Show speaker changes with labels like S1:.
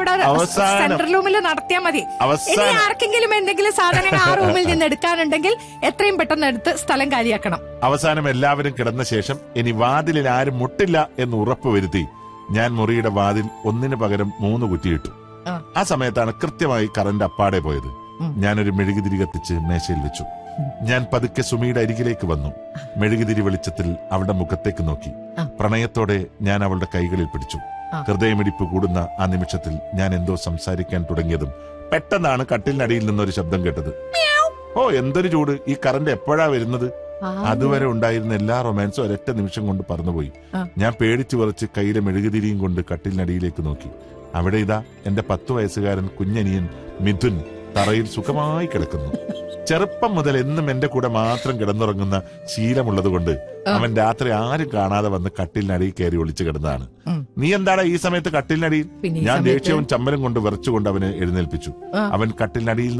S1: അവിടെ
S2: അവസാനം.
S1: സെൻട്രൽ റൂമിൽ നടത്തിയാൽ മതി ഇനി
S2: അവസാനം.
S1: ആർക്കെങ്കിലും എന്തെങ്കിലും സാധനങ്ങൾ ആ റൂമിൽ നിന്ന് എടുക്കാനുണ്ടെങ്കിൽ എത്രയും പെട്ടെന്ന് എടുത്ത് സ്ഥലം കാലിയാക്കണം
S2: അവസാനം എല്ലാവരും കിടന്ന ശേഷം ഇനി വാതിലിൽ ആരും മുട്ടില്ല എന്ന് ഉറപ്പ് വരുത്തി ഞാൻ മുറിയുടെ വാതിൽ ഒന്നിനു പകരം മൂന്ന് കുറ്റിയിട്ടു
S1: ആ.
S2: ആ സമയത്താണ് കൃത്യമായി കറന്റ് അപ്പാടെ പോയത്
S1: ഉം.
S2: ഞാനൊരു മെഴുകുതിരി കത്തിച്ച് മേശയിൽ വെച്ചു ഞാൻ പതുക്കെ സുമിയുടെ അരികിലേക്ക് വന്നു മെഴുകുതിരി വെളിച്ചത്തിൽ അവളുടെ മുഖത്തേക്ക് നോക്കി
S1: ആ.
S2: പ്രണയത്തോടെ ഞാൻ അവളുടെ കൈകളിൽ പിടിച്ചു
S1: ആ.
S2: ഹൃദയമിടിപ്പ് കൂടുന്ന ആ നിമിഷത്തിൽ ഞാൻ എന്തോ സംസാരിക്കാൻ തുടങ്ങിയതും പെട്ടെന്നാണ് കട്ടിലിനടിയിൽ നിന്നൊരു ശബ്ദം കേട്ടത് ഓ എന്തൊരു ചൂട് ഈ കറന്റ് എപ്പോഴാ വരുന്നത് അതുവരെ ഉണ്ടായിരുന്ന എല്ലാ റൊമാൻസും ഒരൊറ്റ നിമിഷം കൊണ്ട് പറന്നുപോയി
S1: ആ.
S2: ഞാൻ പേടിച്ചു വിറച്ച് കയ്യിലെ മെഴുകുതിരിയും കൊണ്ട് കട്ടിലിനടിയിലേക്ക് നോക്കി അവിടെ ഇതാ എന്റെ പത്തു വയസ്സുകാരൻ കുഞ്ഞനിയൻ മിഥുൻ തറയിൽ സുഖമായി കിടക്കുന്നു ചെറുപ്പം മുതൽ എന്നും എന്റെ കൂടെ മാത്രം കിടന്നുറങ്ങുന്ന ശീലമുള്ളതുകൊണ്ട് അവൻ രാത്രി ആരും കാണാതെ വന്ന് കട്ടിലിനടിയിൽ കയറി ഒളിച്ചു കിടന്നതാണ്
S1: ഉം.
S2: നീ എന്താണ് ഈ സമയത്ത് കട്ടിലിനടിയിൽ
S1: പിന്നെ ഈ
S2: ഞാൻ
S1: സമയത്ത്
S2: ദേഷ്യവും ചമ്മലും കൊണ്ട് വിറച്ചുകൊണ്ട് അവനെ എഴുന്നേൽപ്പിച്ചു
S1: ആ.
S2: അവൻ കട്ടിലിനടിയിൽ